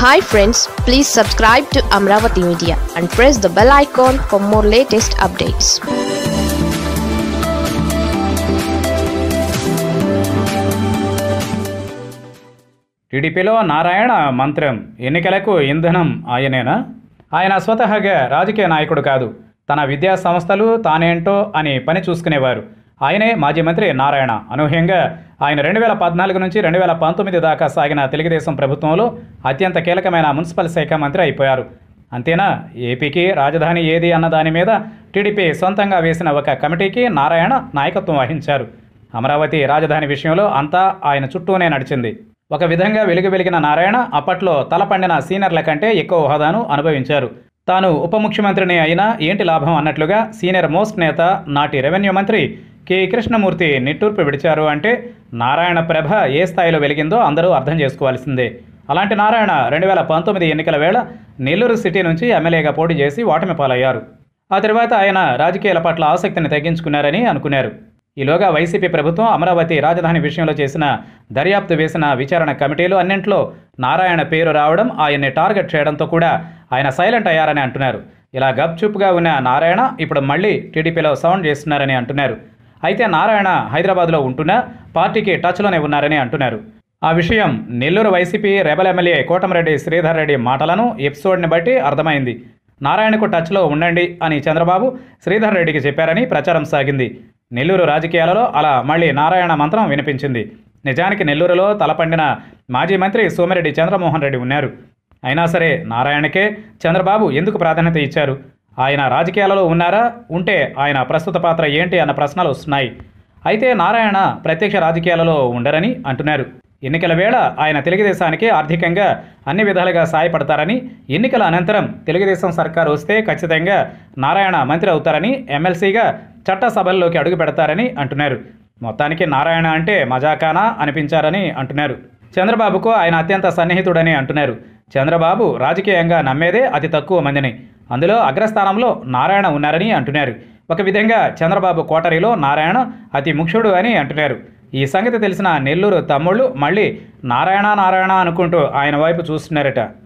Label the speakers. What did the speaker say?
Speaker 1: hi friends please subscribe to Amaravati media and press the bell icon for more latest updates
Speaker 2: టీడీపీలో నారాయణ మంత్రం ఎన్నికలకు ఇంధనం ఆయనేనా ఆయన స్వతహాగా రాజకీయ నాయకుడు కాదు తన విద్యా సంస్థలు తానేంటో అని పని చూసుకునేవారు ఆయనే మాజీ మంత్రి నారాయణ అనూహ్యంగా ఆయన రెండు వేల పద్నాలుగు నుంచి రెండు వేల పంతొమ్మిది దాకా సాగిన తెలుగుదేశం ప్రభుత్వంలో అత్యంత కీలకమైన మున్సిపల్ శాఖ మంత్రి అయిపోయారు అంతేనా ఏపీకి రాజధాని ఏది అన్న దాని మీద టీడీపీ సొంతంగా వేసిన ఒక కమిటీకి నారాయణ నాయకత్వం వహించారు అమరావతి రాజధాని విషయంలో అంతా ఆయన చుట్టూనే నడిచింది ఒక విధంగా వెలుగు వెలిగిన నారాయణ అప్పట్లో తలపండిన సీనియర్ల కంటే ఎక్కువ హోదాను అనుభవించారు తాను ఉప ముఖ్యమంత్రిని అయినా ఏంటి లాభం అన్నట్లుగా సీనియర్ మోస్ట్ నేత నాటి రెవెన్యూ మంత్రి కె కృష్ణమూర్తి నిట్టూర్పు విడిచారు అంటే నారాయణ ప్రభ ఏ స్థాయిలో వెలిగిందో అందరూ అర్థం చేసుకోవాల్సిందే అలాంటి నారాయణ రెండు వేల పంతొమ్మిది ఎన్నికల వేళ నెల్లూరు సిటీ నుంచి ఎమ్మెల్యేగా పోటీ చేసి ఓటమి పాలయ్యారు ఆ తర్వాత ఆయన రాజకీయాల పట్ల ఆసక్తిని తగ్గించుకున్నారని అనుకున్నారు ఈలోగా వైసీపీ ప్రభుత్వం అమరావతి రాజధాని విషయంలో చేసిన దర్యాప్తు వేసిన విచారణ కమిటీలు అన్నింట్లో నారాయణ పేరు రావడం ఆయన్ని టార్గెట్ చేయడంతో కూడా ఆయన సైలెంట్ అయ్యారని అంటున్నారు ఇలా గప్చుప్గా ఉన్న నారాయణ ఇప్పుడు మళ్ళీ టీడీపీలో సౌండ్ చేస్తున్నారని అంటున్నారు అయితే నారాయణ హైదరాబాద్లో ఉంటున్నా పార్టీకి టచ్లోనే ఉన్నారని అంటున్నారు ఆ విషయం Nellore YCP rebel MLA Kotamreddy Sridhar Reddy మాటలను ఎపిసోడ్ని బట్టి అర్థమైంది నారాయణకు టచ్లో ఉండండి అని చంద్రబాబు శ్రీధర్ రెడ్డికి చెప్పారని ప్రచారం సాగింది నెల్లూరు రాజకీయాలలో అలా మళ్ళీ నారాయణ మంత్రం వినిపించింది నిజానికి నెల్లూరులో తలపండిన మాజీ మంత్రి సోమిరెడ్డి చంద్రమోహన్ రెడ్డి ఉన్నారు అయినా సరే నారాయణకే చంద్రబాబు ఎందుకు ప్రాధాన్యత ఇచ్చారు ఆయన రాజకీయాలలో ఉన్నారా ఉంటే ఆయన ప్రస్తుత పాత్ర ఏంటి అన్న ప్రశ్నలు వస్తున్నాయి అయితే నారాయణ ప్రత్యక్ష రాజకీయాలలో ఉండరని అంటున్నారు ఎన్నికల వేళ ఆయన తెలుగుదేశానికి ఆర్థికంగా అన్ని విధాలుగా సాయపడతారని ఎన్నికల అనంతరం తెలుగుదేశం సర్కారు వస్తే ఖచ్చితంగా నారాయణ మంత్రి అవుతారని ఎమ్మెల్సీగా చట్టసభల్లోకి అడుగు పెడతారని అంటున్నారు మొత్తానికి నారాయణ అంటే మజాకానా అనిపించారని అంటున్నారు చంద్రబాబుకు ఆయన అత్యంత సన్నిహితుడని అంటున్నారు చంద్రబాబు రాజకీయంగా నమ్మేదే అతి తక్కువ మందిని అందులో అగ్రస్థానంలో నారాయణ ఉన్నారని అంటున్నారు ఒక విధంగా చంద్రబాబు కోటరీలో నారాయణ అతి ముఖ్యుడు అని అంటున్నారు ఈ సంగతి తెలిసిన నెల్లూరు తమ్ముళ్ళు మళ్ళీ నారాయణ నారాయణ అనుకుంటూ ఆయన వైపు చూస్తున్నారట